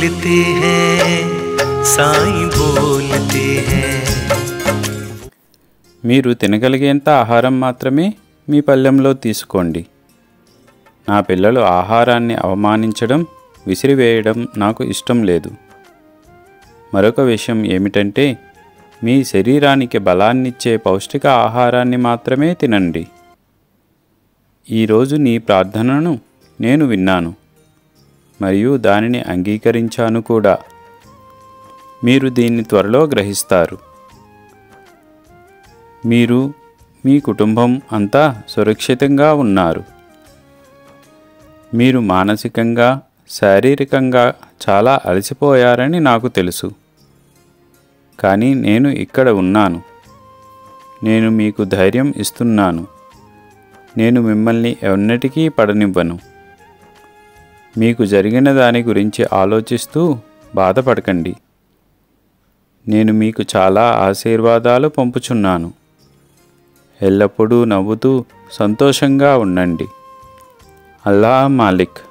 बोलते हैं साईं बोलते हैं మీరు తినగలిగేంత ఆహారం మాత్రమే మీ పళ్ళెంలో తీసుకోండి నా పిల్లలు ఆహారాన్ని అవమానించడం విసిరివేయడం నాకు ఇష్టం లేదు మరొక విషయం ఏమిటంటే మీ శరీరానికి బలాన్నిచ్చే పౌష్టిక ఆహారాన్ని మాత్రమే తినండి ఈరోజు నీ ప్రార్థనను నేను విన్నాను మరియు దానిని అంగీకరించాను కూడా మీరు దీన్ని త్వరలో గ్రహిస్తారు మీరు మీ కుటుంబం అంతా సురక్షితంగా ఉన్నారు మీరు మానసికంగా శారీరకంగా చాలా అలసిపోయారని నాకు తెలుసు కానీ నేను ఇక్కడ ఉన్నాను నేను మీకు ధైర్యం ఇస్తున్నాను నేను మిమ్మల్ని ఎన్నటికీ పడనివ్వను మీకు జరిగిన దాని గురించి ఆలోచిస్తూ బాధపడకండి నేను మీకు చాలా ఆశీర్వాదాలు పంపుచున్నాను ఎల్లప్పుడూ నవ్వుతూ సంతోషంగా ఉండండి అల్లా మాలిక్